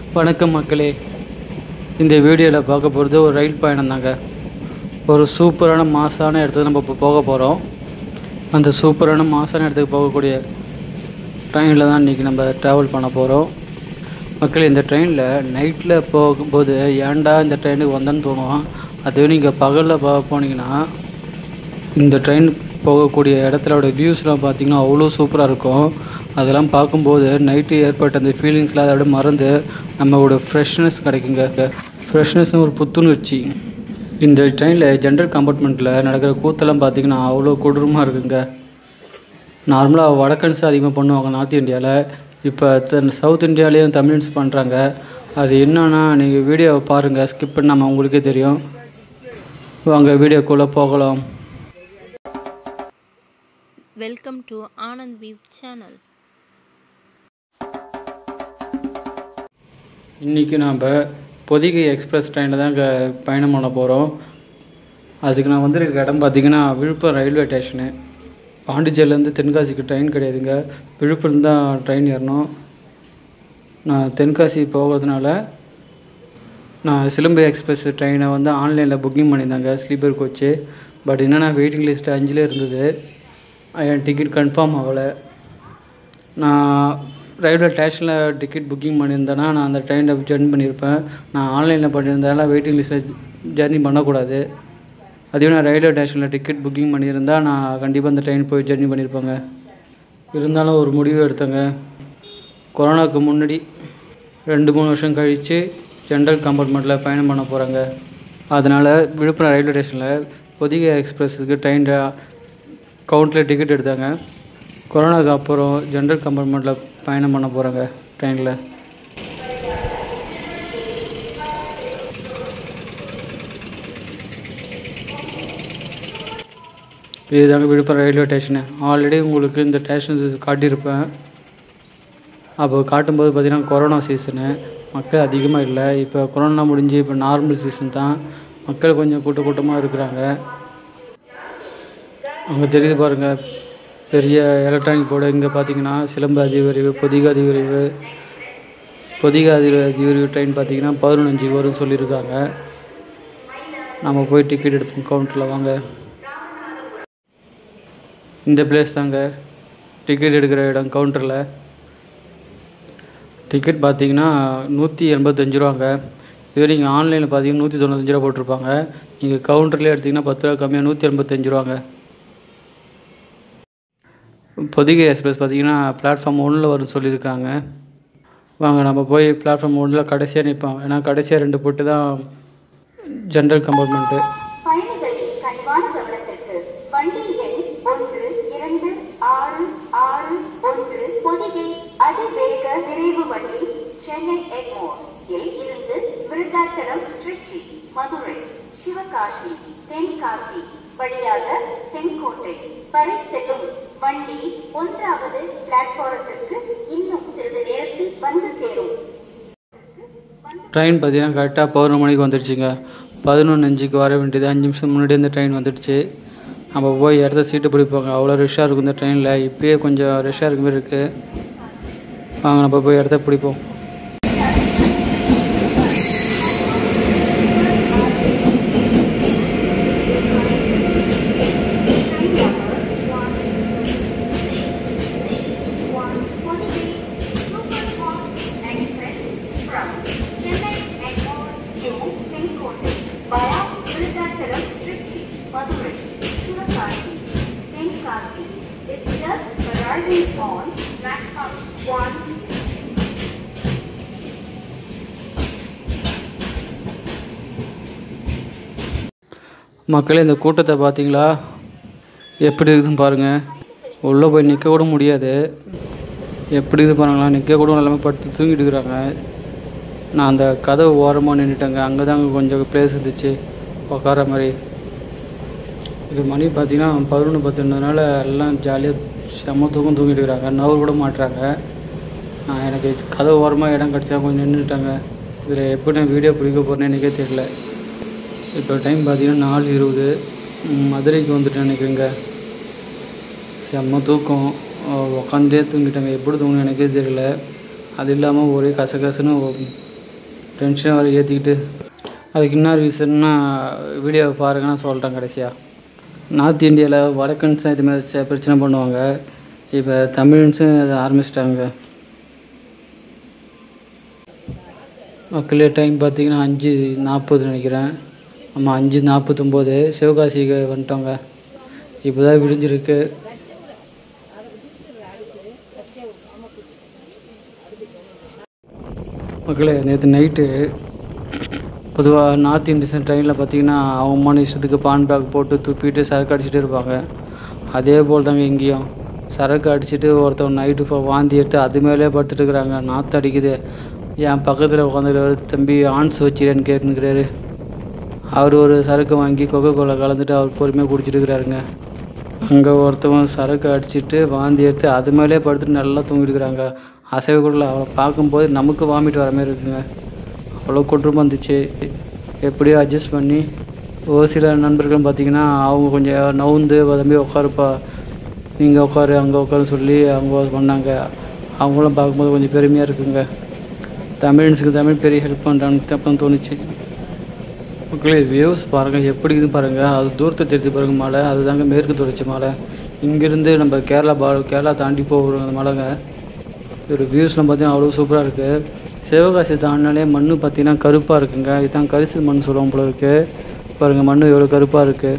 வணக்கம் மக்களே இந்த வீடியோவில் பார்க்க போகிறது ஒரு ரயில் பயணம் தாங்க ஒரு சூப்பரான மாசான இடத்துக்கு நம்ம இப்போ போக போகிறோம் அந்த சூப்பரான மாசான இடத்துக்கு போகக்கூடிய ட்ரெயினில் தான் இன்றைக்கி நம்ம ட்ராவல் பண்ண போகிறோம் மக்கள் இந்த ட்ரெயினில் நைட்டில் போகும்போது ஏன்டா இந்த ட்ரெயினுக்கு வந்தேன்னு தோணும் அதுவே நீங்கள் பகலில் போ போனீங்கன்னா இந்த ட்ரெயின் போகக்கூடிய இடத்துலோட வியூஸ்லாம் பார்த்தீங்கன்னா அவ்வளோ சூப்பராக இருக்கும் அதெல்லாம் பார்க்கும்போது நைட்டு ஏற்பட்ட அந்த ஃபீலிங்ஸ்லாம் அதோட மறந்து நம்மளோட ஃப்ரெஷ்னஸ் கிடைக்குங்க ஃப்ரெஷ்னஸ்னு ஒரு புத்துணர்ச்சி இந்த ட்ரெயினில் ஜென்ரல் கம்பார்ட்மெண்ட்டில் நடக்கிற கூத்தெல்லாம் பார்த்தீங்கன்னா அவ்வளோ கொடூரமாக இருக்குங்க நார்மலாக வடக்கன்ஸ் அதிகமாக பண்ணுவாங்க நார்த் இந்தியாவில் இப்போ தென் சவுத் இந்தியாவிலேயும் தமிழ்ஸ் பண்ணுறாங்க அது என்னன்னா நீங்கள் வீடியோவை பாருங்கள் ஸ்கிப் பண்ணாமல் உங்களுக்கே தெரியும் வாங்க வீடியோக்குள்ளே போகலாம் Welcome to Anand View channel. இன்றைக்கி நாம் பொதிகை எக்ஸ்பிரஸ் ட்ரெயினில் தான் இங்கே பயணம் பண்ண போகிறோம் அதுக்கு நான் வந்திருக்க இடம் பார்த்திங்கன்னா விழுப்புரம் ரயில்வே ஸ்டேஷனு பாண்டிச்சேரியிலேருந்து தென்காசிக்கு ட்ரெயின் கிடையாதுங்க விழுப்புரம் தான் ட்ரெயின் ஏறணும் நான் தென்காசி போகிறதுனால நான் சிலம்பு எக்ஸ்பிரஸ் ட்ரெயினை வந்து ஆன்லைனில் புக்கிங் பண்ணியிருந்தாங்க ஸ்லீப்பர் கோச்சு பட் என்னென்னா வெயிட்டிங் லிஸ்ட் அஞ்சில் இருந்தது என் டிக்கெட் கன்ஃபார்ம் ஆகலை நான் ரயில்வே ஸ்டேஷனில் டிக்கெட் புக்கிங் பண்ணியிருந்தேன்னா நான் அந்த ட்ரெயினில் ஜர்னி பண்ணியிருப்பேன் நான் ஆன்லைனில் பண்ணியிருந்தால வெயிட்டிங் லிஸ்ட்டில் ஜர்னி பண்ணக்கூடாது அதுவே நான் ரயில்வே ஸ்டேஷனில் டிக்கெட் புக்கிங் பண்ணியிருந்தா நான் கண்டிப்பாக அந்த ட்ரெயின் போய் ஜர்னி பண்ணியிருப்பேங்க இருந்தாலும் ஒரு முடிவு எடுத்தேங்க கொரோனாவுக்கு முன்னாடி ரெண்டு மூணு வருஷம் கழித்து ஜென்ரல் கம்பார்ட்மெண்ட்டில் பயணம் பண்ண போகிறாங்க அதனால் விழுப்புரம் ரயில்வே ஸ்டேஷனில் பொதிகை எக்ஸ்பிரஸுக்கு ட்ரெயின் கவுண்ட்டில் டிக்கெட் எடுத்தாங்க கொரோனாக்கு அப்புறம் ஜென்ரல் கம்பார்ட்மெண்ட்டில் பயணம் பண்ண போகிறாங்க ட்ரெயினில் இதுதாங்க விழுப்புரம் ரயில்வே ஸ்டேஷனு ஆல்ரெடி உங்களுக்கு இந்த ஸ்டேஷன் காட்டியிருப்பேன் அப்போ காட்டும்போது பார்த்திங்கன்னா கொரோனா சீசனு மக்கள் அதிகமாக இல்லை இப்போ கொரோனா முடிஞ்சு இப்போ நார்மல் சீசன் தான் மக்கள் கொஞ்சம் கூட்ட கூட்டமாக இருக்கிறாங்க அங்கே தெரியுது பாருங்கள் பெரிய எலக்ட்ரானிக் போர்டு இங்கே பார்த்தீங்கன்னா சிலம்பு அதிவிரைவு பொதிக அதிவிரைவு பொதிக அதி அதிவிரைவு ட்ரெயின் பார்த்தீங்கன்னா பதினஞ்சு வரும்னு சொல்லியிருக்காங்க நம்ம போய் டிக்கெட் எடுப்போம் கவுண்டரில் வாங்க இந்த பிளேஸ் தாங்க டிக்கெட் எடுக்கிற இடம் கவுண்டரில் டிக்கெட் பார்த்தீங்கன்னா நூற்றி எண்பத்தஞ்சு ரூபாங்க இதுவே நீங்கள் ஆன்லைனில் பார்த்தீங்கன்னா நூற்றி தொண்ணூத்தஞ்சு ரூபா போட்டிருப்பாங்க நீங்கள் கவுண்டர்லேயே எடுத்திங்கன்னா பத்து ரூபா கம்மியாக நூற்றி எண்பத்தஞ்சு ரூபாங்க பொதிகை எக்ஸ்பிரஸ் பார்த்தீங்கன்னா பிளாட்ஃபார்ம் ஒன்றில் வரும்னு சொல்லியிருக்காங்க வாங்க நம்ம போய் பிளாட்ஃபார்ம் ஒன்றில் கடைசியாக நிற்போம் ஏன்னா கடைசியாக ரெண்டு போட்டு தான் ஜென்ரல் கம்பார்ட்மெண்ட்டு பயணிகளின் கனிவான கவனத்திற்கு வண்டி எண் ஒன்று இரண்டு ஆறு ஆறு ஒன்று பொதிகை அதிவேக விரைவு வண்டி சென்னை எக்மோர் இல் இருந்து விருத்தாச்சலம் திருச்சி மதுரை சிவகாசி தென்காசி வழியாக செங்கோட்டை வரை செல்லும் வண்டி ஒன்றாவது பிளாட்பாரத்திற்கு இன்னும் சிறிது நேரத்தில் வந்து சேரும் ட்ரெயின் பார்த்தீங்கன்னா கரெக்டாக பதினொரு மணிக்கு வந்துடுச்சுங்க பதினொன்று அஞ்சுக்கு வர வேண்டியது அஞ்சு நிமிஷம் முன்னாடி இந்த ட்ரெயின் வந்துடுச்சு நம்ம போய் இடத்த சீட்டு பிடிப்போங்க அவ்வளோ ரஷ்ஷாக இருக்கும் இந்த ட்ரெயினில் இப்பயே கொஞ்சம் ரஷ்ஷாக இருக்க மாதிரி இருக்குது வாங்க நம்ம போய் இடத்த பிடிப்போம் on platform one மக்களே இந்த கூட்டத்தை பார்த்தீங்களா எப்படி இருக்குதுன்னு பாருங்கள் உள்ளே போய் நிற்க கூட முடியாது எப்படி இது பாருங்களா நிற்க கூட எல்லாமே படுத்து தூங்கிட்டு இருக்கிறாங்க நான் அந்த கதவு ஓரமாக நின்றுட்டேங்க அங்கே தாங்க கொஞ்சம் பிளேஸ் இருந்துச்சு உட்கார மாதிரி இது மணி பார்த்தீங்கன்னா பதினொன்று பத்துனால எல்லாம் ஜாலியாக செம்ம தூக்கம் தூங்கிட்டு இருக்கிறாங்க நவர் கூட மாட்டுறாங்க நான் எனக்கு கதவு ஓரமாக இடம் கிடச்சா கொஞ்சம் நின்றுட்டாங்க இதில் எப்படி நான் வீடியோ பிடிக்க போகிறேன்னு எனக்கே தெரியல இப்போ டைம் பார்த்தீங்கன்னா நாலு இருபது ம், மதுரைக்கு வந்துட்டேன் நினைக்கிறேங்க செம்ம தூக்கம் உக்காந்துட்டே தூங்கிட்டாங்க எப்படி தூங்கணும் எனக்கே தெரியல அது இல்லாமல் ஒரே கசகசன்னு ஒ- டென்ஷன் வர ஏற்றிக்கிட்டு அதுக்கு என்ன ரீசன்னா வீடியோவை பாருங்க நான் சொல்கிறேன் கடைசியாக நார்த் இந்தியாவில் வடக்கன்ஸும் இதுமாதிரி ச- பிரச்சனை பண்ணுவாங்க இப்போ தமிழன்ஸும் அதை ஆரம்பிச்சிட்டாங்க மக்களே டைம் பார்த்தீங்கன்னா அஞ்சு நாற்பது நினைக்கிறேன் ஆமாம் அஞ்சு நாற்பத்தொம்போது சிவகாசிக்கு வந்துட்டோங்க இப்போ தான் விடிஞ்சிருக்கு மக்களே நேற்று நைட்டு பொதுவாக நார்த் இந்தியன் ட்ரெயினில் பார்த்தீங்கன்னா அவங்க மணி இஷ்டத்துக்கு பான் பேக் போட்டு துப்பிட்டு சரக்கு அடிச்சுட்டு இருப்பாங்க அதே போல் தாங்க இங்கேயும் சரக்கு அடிச்சுட்டு ஒருத்தவங்க நைட்டு இப்போ வாந்தி எடுத்து அது மேலே படுத்துட்டு இருக்கிறாங்க நாற்று அடிக்குது என் பக்கத்தில் உட்காந்துருக்காரு தம்பி ஆன்ஸ் வச்சிரேன்னு கேட்டுனுக்கிறாரு அவர் ஒரு சரக்கு வாங்கி கொக்கோ கோலா கலந்துட்டு அவர் பொறுமையாக குடிச்சிட்டு இருக்கிறாருங்க அங்கே ஒருத்தவன் சரக்கு அடிச்சிட்டு வாந்தி எடுத்து அது மேலே படுத்துட்டு நல்லா தூங்கிட்டு இருக்கிறாங்க அசைவ கூட அவளை பார்க்கும்போது நமக்கு வாமிட் வர மாதிரி இருக்குங்க அவ்வளோ கொட்டுருமா இருந்துச்சு எப்படியோ அட்ஜஸ்ட் பண்ணி ஒரு சில நண்பர்கள் பார்த்தீங்கன்னா அவங்க கொஞ்சம் நவுந்து தம்பி உட்காருப்பா நீங்கள் உட்காரு அங்கே உட்காருன்னு சொல்லி அவங்க பண்ணாங்க அவங்களும் பார்க்கும்போது கொஞ்சம் பெருமையாக இருக்குங்க தமிழன்ஸுக்கு தமிழ் பெரிய ஹெல்ப் பண்ணுறான்னு அப்போ தோணுச்சு மக்களே வியூஸ் பாருங்கள் எப்படி இது பாருங்கள் அது தூரத்தை தெரிஞ்சு பாருங்க மலை அதுதாங்க மேற்கு தொடர்ச்சி மலை இங்கேருந்து நம்ம கேரளா பா கேரளா தாண்டி போகிற அந்த மலைங்க ஒரு வியூஸ்லாம் பார்த்தீங்கன்னா அவ்வளோ சூப்பராக இருக்குது சிவகாசி தாண்டினாலே மண் பார்த்தீங்கன்னா கருப்பாக இருக்குங்க இதுதான் கரிசல் மண் சொல்லுவோம் போல இருக்குது பாருங்கள் மண் எவ்வளோ கருப்பாக இருக்குது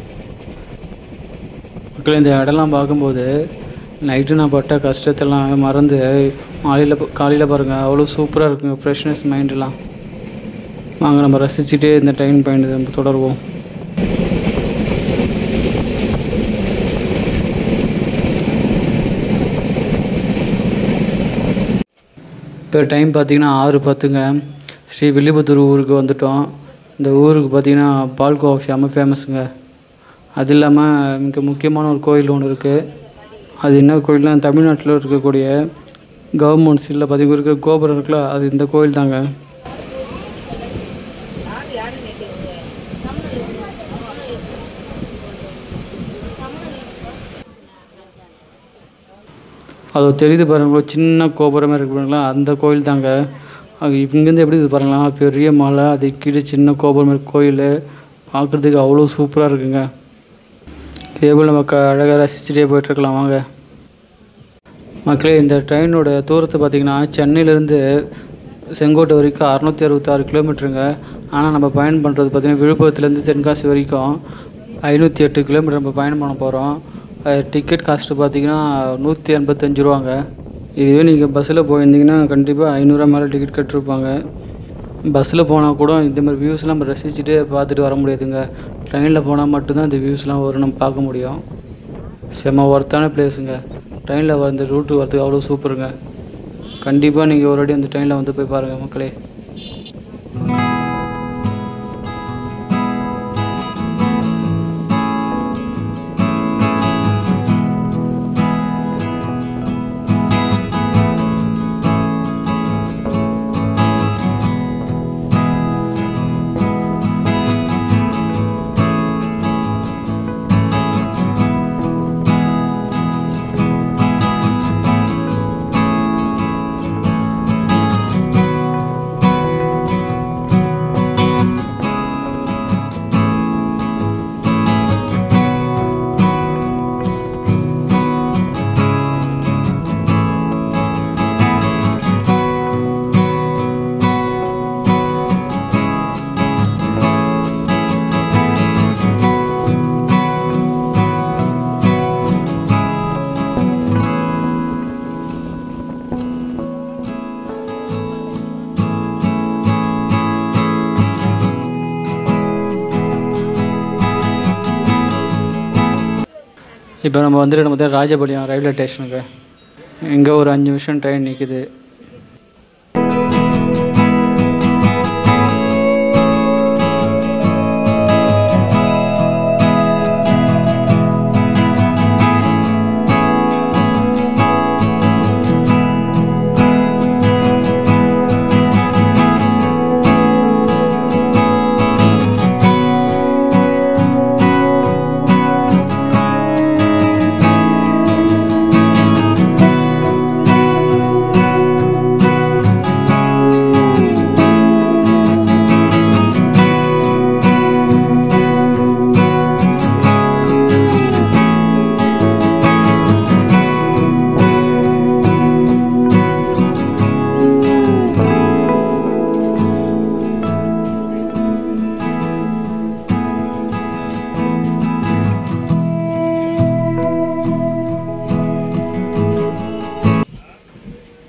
மக்கள் இந்த இடம்லாம் பார்க்கும்போது நைட்டு நான் பட்ட கஷ்டத்தெல்லாம் மறந்து மாலையில் காலையில் பாருங்கள் அவ்வளோ சூப்பராக இருக்குங்க ஃப்ரெஷ்னஸ் மைண்டெல்லாம் வாங்க நம்ம ரசிச்சுட்டே இந்த ட்ரெயின் பயணத்தை நம்ம தொடருவோம் இப்போ டைம் பார்த்தீங்கன்னா ஆறு பத்துங்க ஸ்ரீ வில்லிபுத்தூர் ஊருக்கு வந்துட்டோம் இந்த ஊருக்கு பார்த்தீங்கன்னா பால்கோவா ஃபேம ஃபேமஸுங்க அது இல்லாமல் மிக முக்கியமான ஒரு கோயில் ஒன்று இருக்குது அது என்ன கோயில்னா தமிழ்நாட்டில் இருக்கக்கூடிய கவர்மெண்ட் சீலில் பார்த்தீங்கன்னா இருக்கிற கோபுரம் இருக்குல்ல அது இந்த கோயில் தாங்க அது தெரியுது பாருங்களா சின்ன கோபுரமே இருக்கு பாருங்களா அந்த கோயில் தாங்க அது இங்கேருந்து எப்படி இது பாருங்களா பெரிய மலை அது கீழே சின்ன கோபுரம் இருக்கு கோயில் பார்க்குறதுக்கு அவ்வளோ சூப்பராக இருக்குங்க இதே போல் நம்ம க அழகாக ரசிச்சுட்டே போயிட்டுருக்கலாம் வாங்க மக்களே இந்த ட்ரெயினோட தூரத்தை பார்த்தீங்கன்னா சென்னையிலேருந்து செங்கோட்டை வரைக்கும் அறநூற்றி அறுபத்தாறு கிலோமீட்டருங்க ஆனால் நம்ம பயணம் பண்ணுறது பார்த்தீங்கன்னா விழுப்புரத்துலேருந்து தென்காசி வரைக்கும் ஐநூற்றி எட்டு கிலோமீட்டர் நம்ம பயணம் பண்ண போகிறோம் டிக்கெட் காஸ்ட்டு பார்த்தீங்கன்னா நூற்றி எண்பத்தஞ்சு ரூபாங்க இதுவே நீங்கள் பஸ்ஸில் போயிருந்தீங்கன்னா கண்டிப்பாக ஐநூறுரூவா மேலே டிக்கெட் கட்டிருப்பாங்க பஸ்ஸில் போனால் கூட இந்த மாதிரி வியூஸ்லாம் நம்ம ரசிச்சுட்டு பார்த்துட்டு வர முடியாதுங்க ட்ரெயினில் போனால் மட்டும்தான் இந்த வியூஸ்லாம் வரும் நம்ம பார்க்க முடியும் செம்ம ஒர்த்தான பிளேஸுங்க ட்ரெயினில் வர இந்த ரூட்டு வரதுக்கு அவ்வளோ சூப்பருங்க கண்டிப்பாக நீங்கள் ஒரு வாட்டி அந்த ட்ரெயினில் வந்து போய் பாருங்கள் மக்களே இப்போ நம்ம வந்துட்டு நம்ம ராஜபாளையம் ரயில்வே ஸ்டேஷனுக்கு இங்கே ஒரு அஞ்சு நிமிஷம் ட்ரெயின் நிற்குது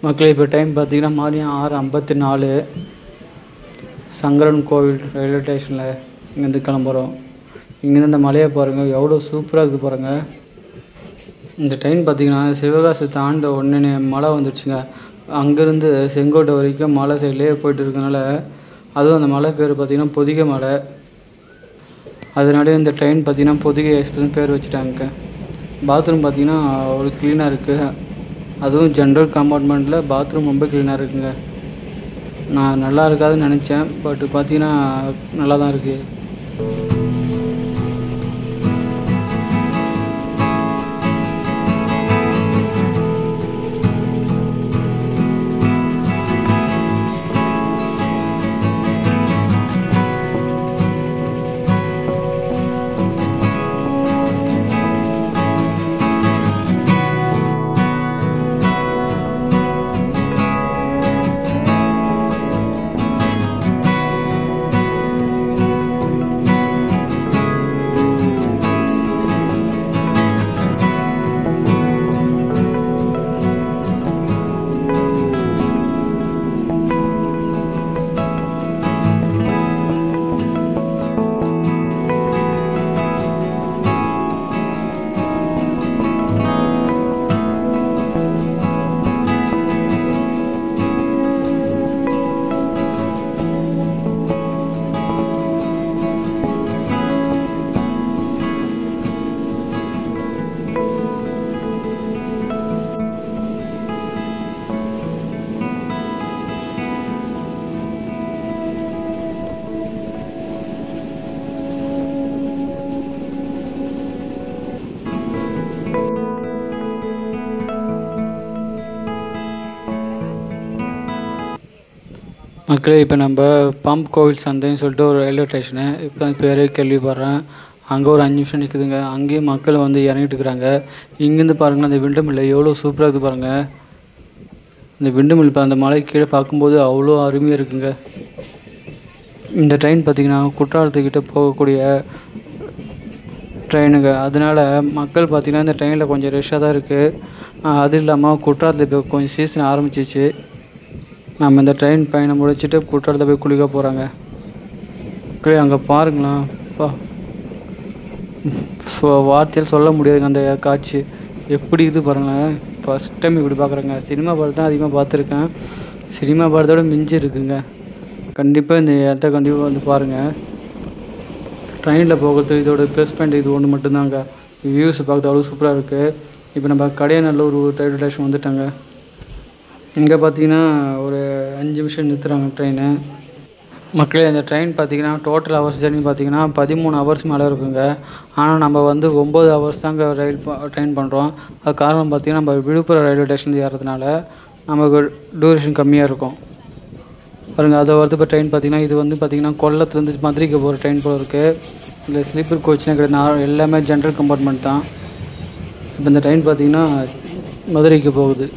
மக்களே இப்போ டைம் பார்த்தீங்கன்னா மதியம் ஆறு ஐம்பத்தி நாலு சங்கரன் கோவில் ரயில்வே ஸ்டேஷனில் இங்கேருந்து கிளம்புறோம் இங்கேருந்து இந்த மலையை பாருங்கள் எவ்வளோ சூப்பராக இருக்குது பாருங்கள் இந்த ட்ரெயின் பார்த்தீங்கன்னா சிவகாசி தாண்ட உடனே மழை வந்துடுச்சுங்க அங்கேருந்து செங்கோட்டை வரைக்கும் மலை சைட்லேயே போயிட்டு இருக்கனால அதுவும் அந்த மலை பேர் பார்த்தீங்கன்னா பொதிகை மலை அதனாலே இந்த ட்ரெயின் பார்த்தீங்கன்னா பொதிகை எக்ஸ்பிரஸ் பேர் வச்சுட்டாங்க பாத்ரூம் பார்த்தீங்கன்னா ஒரு க்ளீனாக இருக்குது அதுவும் ஜென்ரல் கம்பார்ட்மெண்ட்டில் பாத்ரூம் ரொம்ப க்ளீனாக இருக்குங்க நான் நல்லா இருக்காதுன்னு நினச்சேன் பட் பார்த்தீங்கன்னா நல்லா தான் இருக்குது மக்களே இப்போ நம்ம பம்ப் கோவில் சந்தைன்னு சொல்லிட்டு ஒரு ரயில்வே ஸ்டேஷனு இப்போ தான் பேரே கேள்விப்படுறேன் அங்கே ஒரு அஞ்சு நிமிஷம் நிற்குதுங்க அங்கேயும் மக்கள் வந்து இறங்கிட்டு இருக்கிறாங்க இங்கேருந்து பாருங்களேன் அந்த விண்டு மில்லை எவ்வளோ சூப்பராக இருக்குது பாருங்கள் இந்த விண்டு மில் இப்போ அந்த மலை கீழே பார்க்கும்போது அவ்வளோ அருமையாக இருக்குங்க இந்த ட்ரெயின் பார்த்திங்கன்னா குற்றாலத்துக்கிட்ட போகக்கூடிய ட்ரெயினுங்க அதனால மக்கள் பார்த்திங்கன்னா இந்த ட்ரெயினில் கொஞ்சம் ரஷ்ஷாக தான் இருக்குது அது இல்லாமல் குற்றாலத்தில் இப்போ கொஞ்சம் சீசன் ஆரம்பிச்சிச்சு நம்ம இந்த ட்ரெயின் பயணம் முடிச்சுட்டு குற்றாலத்தில் போய் குளிக்க போகிறாங்க அப்படியே அங்கே பாருங்களேன் பா ஸோ வார்த்தையில் சொல்ல முடியாதுங்க அந்த காட்சி எப்படி இது பாருங்களேன் ஃபஸ்ட் டைம் இப்படி பார்க்குறேங்க சினிமா படத்தை தான் அதிகமாக பார்த்துருக்கேன் சினிமா படத்தோட மிஞ்சி இருக்குங்க கண்டிப்பாக இந்த இடத்த கண்டிப்பாக வந்து பாருங்கள் ட்ரெயினில் போகிறது இதோட ப்ளஸ் பாயிண்ட் இது ஒன்று மட்டும்தாங்க வியூஸ் பார்க்குறது அவ்வளோ சூப்பராக இருக்குது இப்போ நம்ம கடையநல்லூர் ரயில்வே ஸ்டேஷன் வந்துட்டாங்க இங்கே பார்த்தீங்கன்னா ஒரு அஞ்சு நிமிஷம் நிறுத்துறாங்க ட்ரெயினு மக்களே அந்த ட்ரெயின் பார்த்தீங்கன்னா டோட்டல் ஹவர்ஸ் ஜர்னி பார்த்தீங்கன்னா பதிமூணு ஹவர்ஸ் மேலே இருக்குங்க ஆனால் நம்ம வந்து ஒம்பது ஹவர்ஸ் தாங்க ரயில் ட்ரெயின் பண்ணுறோம் அது காரணம் பார்த்தீங்கன்னா நம்ம விழுப்புரம் ரயில்வே ஸ்டேஷன் ஏறதுனால நமக்கு டூரேஷன் கம்மியாக இருக்கும் பாருங்கள் அதை வரது இப்போ ட்ரெயின் பார்த்தீங்கன்னா இது வந்து பார்த்தீங்கன்னா கொல்லத்துலேருந்து மதுரைக்கு போகிற ட்ரெயின் போல இருக்குது இல்லை ஸ்லீப்பர் கோச்னே கிடையாது நான் எல்லாமே ஜென்ரல் கம்பார்ட்மெண்ட் தான் இப்போ இந்த ட்ரெயின் பார்த்தீங்கன்னா மதுரைக்கு போகுது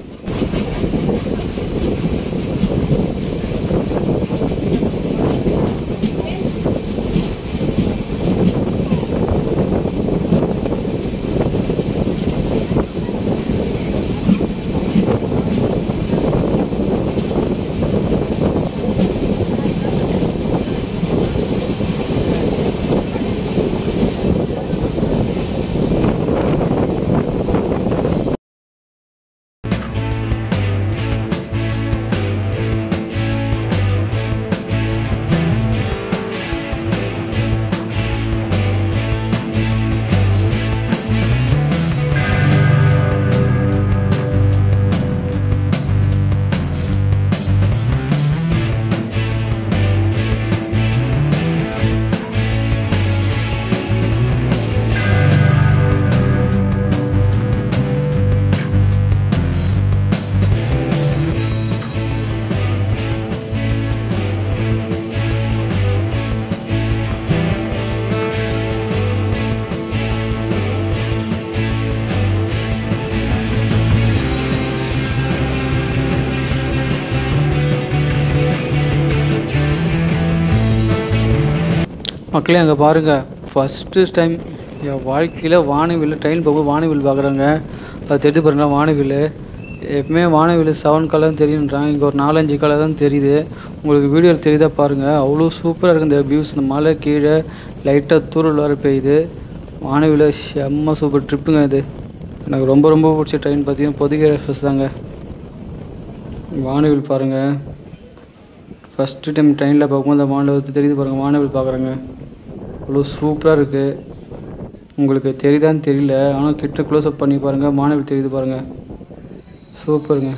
மக்களே அங்கே பாருங்கள் ஃபஸ்ட்டு டைம் என் வாழ்க்கையில் வானவில் ட்ரெயின் போகும்போது வானவில் பார்க்குறாங்க அது தெரிஞ்சு பாருங்களா வானவில் எப்பவுமே வானவில் செவன் கலர் தெரியுன்றான் இங்கே ஒரு நாலஞ்சு கலர் தான் தெரியுது உங்களுக்கு வீடியோவில் தெரியுதா பாருங்கள் அவ்வளோ சூப்பராக இருக்குது இந்த வியூஸ் இந்த மலை கீழே லைட்டாக தூரல் வர பெய்யுது வானவில் செம்ம சூப்பர் ட்ரிப்புங்க இது எனக்கு ரொம்ப ரொம்ப பிடிச்ச ட்ரெயின் பார்த்தீங்கன்னா பொதிகை எக்ஸ்பிரஸ் தாங்க வானவில் பாருங்கள் ஃபஸ்ட்டு டைம் ட்ரெயினில் பார்க்கும்போது அந்த வானவில் தெரியுது பாருங்கள் வானவில் பார்க்குறேங்க அவ்வளோ சூப்பராக இருக்குது உங்களுக்கு தெரியுதான்னு தெரியல ஆனால் கிட்ட க்ளோஸ்அப் பண்ணி பாருங்கள் வானவில் தெரியுது பாருங்கள் சூப்பருங்க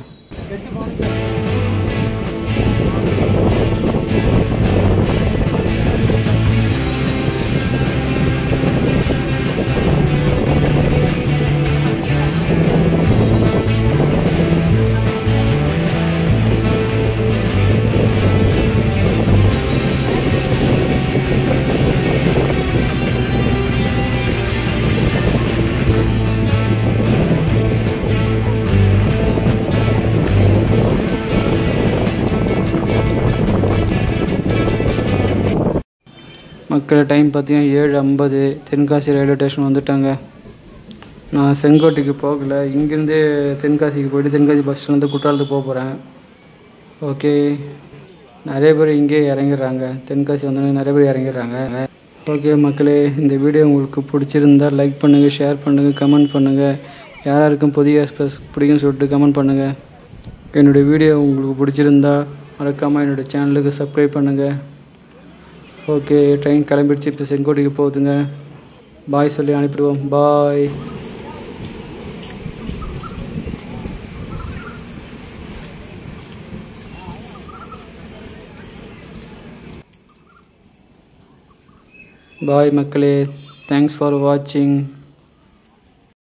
மக்கள் டைம் பார்த்தீங்கன்னா ஏழு ஐம்பது தென்காசி ரயில்வே ஸ்டேஷன் வந்துட்டாங்க நான் செங்கோட்டைக்கு போகல இங்கேருந்தே தென்காசிக்கு போயிட்டு தென்காசி பஸ் ஸ்டாண்ட்லேருந்து குற்றாலத்துக்கு போக போகிறேன் ஓகே நிறைய பேர் இங்கேயே இறங்கிடுறாங்க தென்காசி வந்தோடனே நிறைய பேர் இறங்கிடுறாங்க ஓகே மக்களே இந்த வீடியோ உங்களுக்கு பிடிச்சிருந்தா லைக் பண்ணுங்கள் ஷேர் பண்ணுங்கள் கமெண்ட் பண்ணுங்கள் யார் யாருக்கும் புதிய எக்ஸ்பிரஸ் பிடிக்கும்னு சொல்லிட்டு கமெண்ட் பண்ணுங்கள் என்னுடைய வீடியோ உங்களுக்கு பிடிச்சிருந்தா மறக்காமல் என்னுடைய சேனலுக்கு சப்ஸ்கிரைப் பண்ணுங்கள் ஓகே ட்ரெயின் கிளம்பிடுச்சு இப்போ செங்கோட்டைக்கு போகுதுங்க பாய் சொல்லி அனுப்பிடுவோம் பாய் பாய் மக்களே தேங்க்ஸ் ஃபார் வாட்சிங்